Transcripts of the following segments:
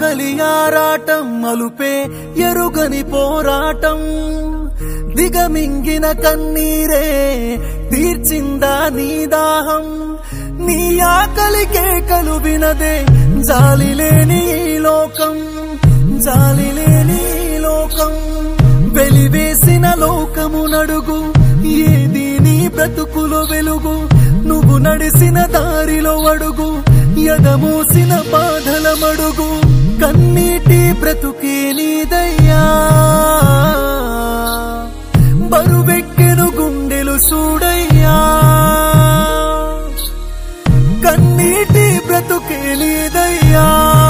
ఆకలి ఆరాటం మలుపే ఎరుగని పోరాటం దిగమింగిన కన్నీరే తీర్చిందా నీ దాహం నీ ఆకలి కేకలు వినదే జాలి లేని ఈ లోకం జాలి లేని ఈ లోకం వెలివేసిన లోకము నడుగు ఏది నీ బ్రతుకులో వెలుగు నువ్వు నడిసిన దారిలో అడుగు ఎదమూసిన బాధల మడుగు కన్నీటి బ్రతుకే నీదయ్యా బరువెక్కెను గుండెలు చూడయ్యా కన్నీటి బ్రతుకే నీదయ్యా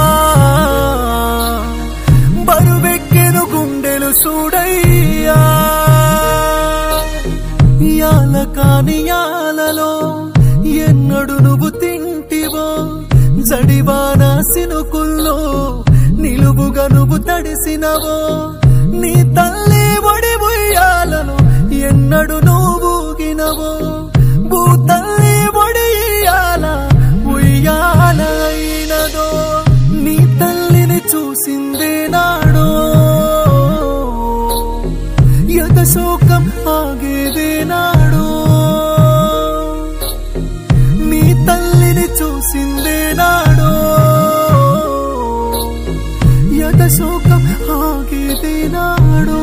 బరువెక్కెను గుండెలు చూడయ్యా యాల కాని యాలలో ఎన్నడు నువ్వు తింటివో జడివాన సినుకుల్లో నిలువుగా నువ్వు తడిసినవో నీ తల్లి ఒడి ఉయ్యాలను ఎన్నడు నువ్వు ఊగినవో భూతల్లి ఒడి ఇయ్యాల ఉయ్యాల అయినదో నీ తల్లిని చూసిందే నాడో యత శోకం ఆగేదే నాడో నీ తల్లిని చూసిందే నాడో యత శోకం ఆగేదే నాడో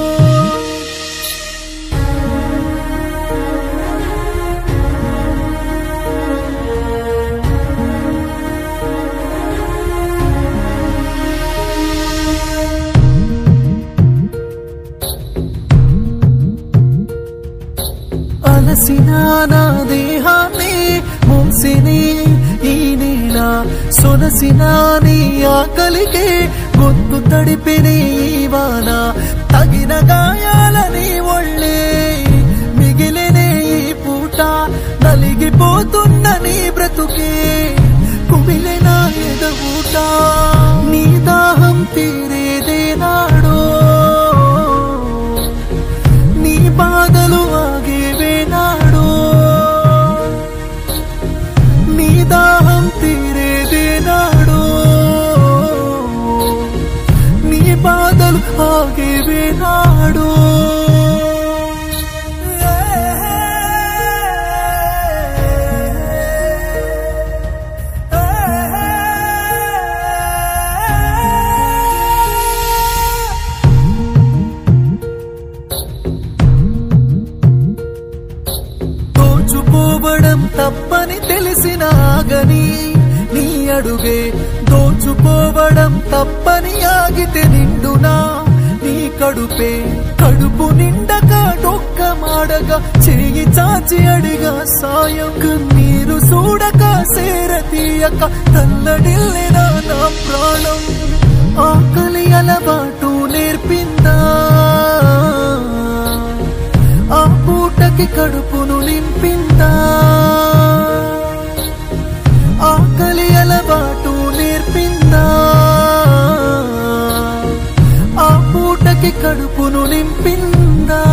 అలసిన నా దేహాన్ని మోసిని ఈ నేల సొనసిన నీ ఆకలికే గొంతు తడిపిని ఈ వాన తగిన గాయాలని ఒళ్ళే మిగిలినే ఈ పూట నలిగిపోతున్న నీ బ్రతుకే కుమిలిన ఎదవుట నీ దాహం తీరేదే నాడో నీ బాధలు ఆగేవేనాడు నీ దాహం తీరేదేనాడు నీ బాధలు ఆగేవేనాడు దోచుకోవడం తప్పని తెలిసిన ఆగని నీ అడుగే దోచుకోవడం తప్పని ఆగితే నిండునా నీ కడుపే కడుపు నిండక డొక్క మాడగా చేయి చాచి అడిగా సాయం కన్నీరు చూడక సేర తీయక తల్లడిల్లిన నా ప్రాణం ఆకలి అలవాటు నేర్పిందా ఆ పూటకి కడుపును నింపిందా ఆకలి అలవాటు నేర్పిందా ఆ పూటకి కడుపును నింపిందా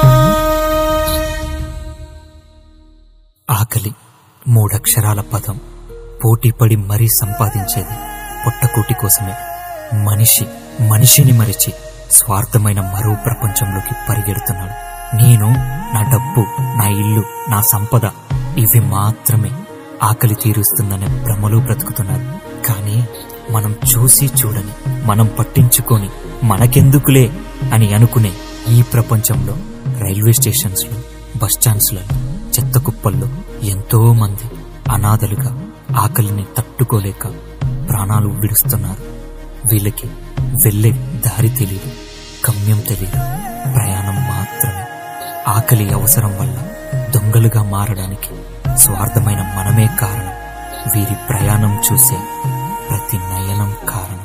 ఆకలి మూడక్షరాల పదం పోటీపడి మరీ సంపాదించేది పొట్టకూటి కోసమే మనిషి మనిషిని మరిచి స్వార్థమైన మరో ప్రపంచంలోకి పరిగెడుతున్నాడు నేను నా డబ్బు నా ఇల్లు నా సంపద ఇవి మాత్రమే ఆకలి తీరుస్తుందనే భ్రమలో బ్రతుకుతున్నారు కానీ మనం చూసి చూడని మనం పట్టించుకొని మనకెందుకులే అని అనుకునే ఈ ప్రపంచంలో రైల్వే స్టేషన్స్లో బస్ స్టాండ్స్లలో చెత్త కుప్పల్లో ఎంతో మంది అనాథలుగా ఆకలిని తట్టుకోలేక ప్రాణాలు విడుస్తున్నారు వీళ్ళకి వెళ్ళే దారి తెలియదు గమ్యం తెలియదు ప్రయాణం మాత్రమే ఆకలి అవసరం వల్ల దొంగలుగా మారడానికి స్వార్థమైన మనమే కారణం వీరి ప్రయాణం చూసే ప్రతి నయనం కారణం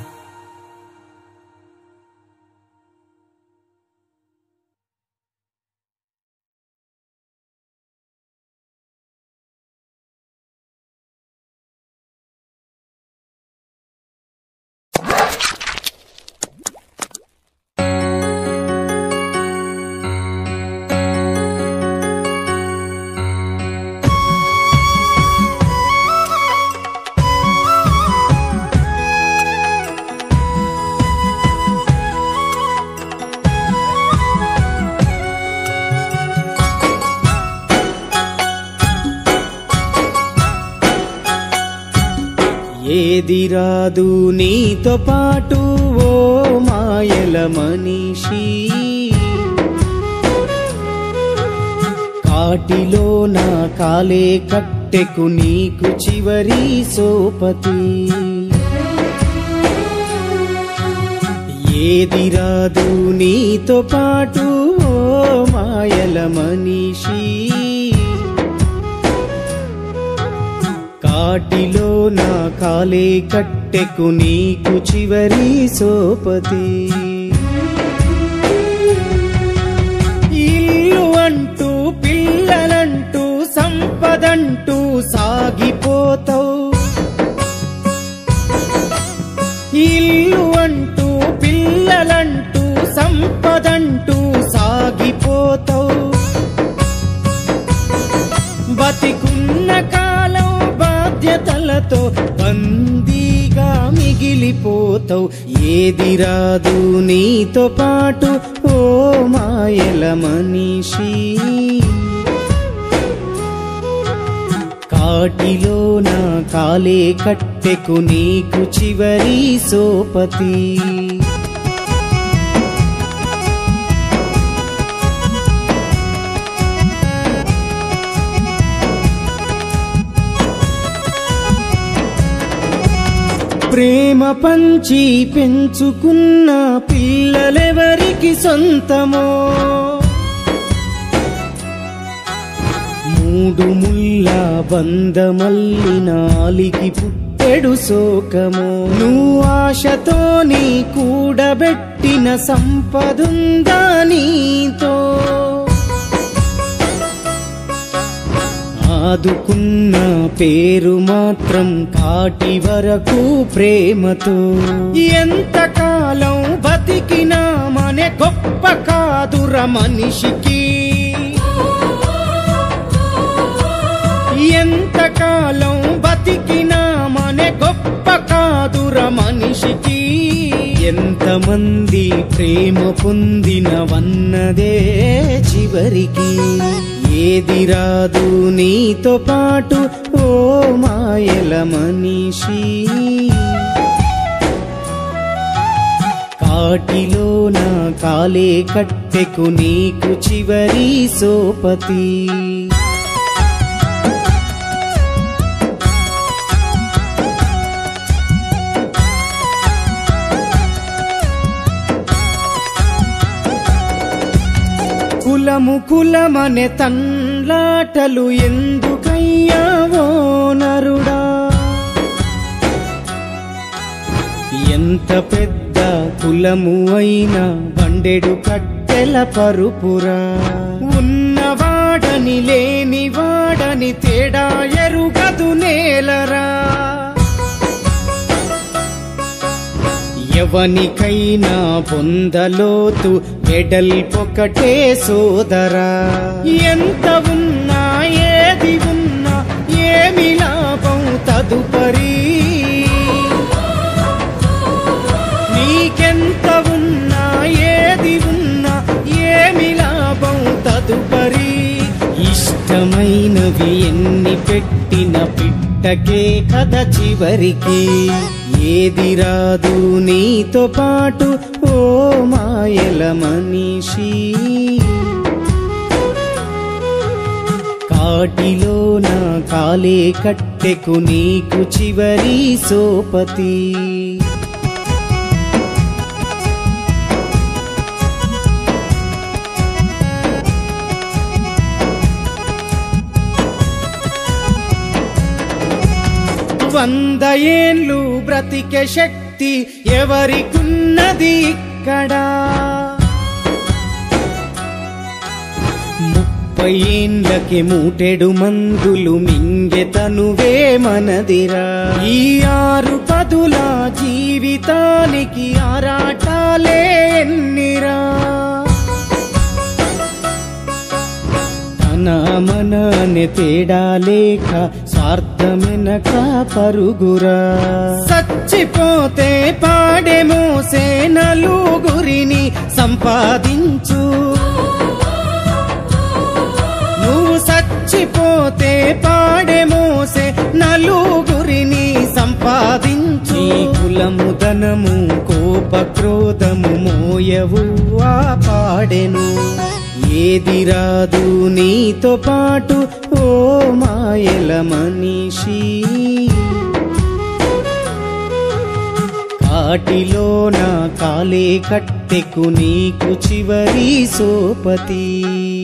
ఆ ఏది రాదు నీతో పాటు ఓ మాయల మనిషి కాటిలో నా కాలే కట్టెకు నీకు చివరి సోపతి ఏది రాదు నీతో పాటు ఓ మాయల మనిషి కాటిలో నా కాలే కట్టెకు నీకు చివరి సోపతి ఇల్లు అంటూ పిల్లలంటూ సంపదంటూ సాగిపోతావు ఇల్లు అంటూ పిల్లలంటూ సంపదంటూ సాగిపోతావు బతికున్న కాలం బాధ్యతలతో బందీగా మిగిలిపోతావు ఏది రాదు నీతో పాటు ఓ మాయల మనిషి కాటిలో నా కాలే కట్టెకు నీకు చివరి సోపతి ప్రేమ పంచి పెంచుకున్న పిల్లలెవరికి సొంతమో మూడు ముళ్ళ బందమల్లి నాలికి పుట్టెడు శోకము నువ్వు ఆశతో నీ కూడబెట్టిన సంపదుందా నీతో ఆదుకున్న పేరు మాత్రం కాటి వరకు ప్రేమతో ఎంతకాలం బతికినామనే గొప్ప కాదుర మనిషికి ఎంతకాలం బతికినామనే గొప్ప కాదుర మనిషికి ఎంతమంది ప్రేమ పొందినవన్నదే చివరికి ఏది రాదు నీతో పాటు ఓ మాయల మనిషి కాటిలో నా కాలే కట్టెకు నీకు చివరి సోపతి కులము కులమనే తన్లాటలు ఎందుకయ్యావో నరుడా ఎంత పెద్ద కులము అయినా బండెడు కట్టెల పరుపురా ఉన్నవాడని లేని వాడని తేడా ఎరుగదు నేలరా ఎవనికైనా పొందలోతు మెడల్ పొకటే సోదరా ఎంత ఉన్నా ఏది ఉన్నా ఏమి లాభం తదుపరి నీకెంత ఉన్నా ఏది ఉన్నా ఏమి లాభం తదుపరి ఇష్టమైనవి ఎన్ని పెట్టిన పిట్టకే కథ చివరికి ఏది రాదు నీతో పాటు ఓ మాయల మనిషి కాటిలో నా కాలే కట్టెకు నీకు చివరి సోపతి వంద ఏండ్లు బ్రతికే శక్తి ఎవరికున్నది ఇక్కడ ముప్పై ఏండ్లకి మూటెడు మందులు మింగె తనువే మనదిరా ఈ ఆరు పదుల జీవితానికి ఆరాటాలే ఎన్నిరా తన మననే తేడా లేక స్వార్థమెనక పరుగురా చచ్చిపోతే పాడే మోసే నలుగురిని సంపాదించు నువ్వు చచ్చిపోతే పాడే మోసే నలుగురిని సంపాదించు సాధించు నీ కులము ధనము కోప క్రోధము మోయవు ఆ పాడెను ఏది రాదు నీతో పాటు ఓ మాయల మనిషి కాటిలో నా కాలే కట్టెకు నీకు చివరి సోపతి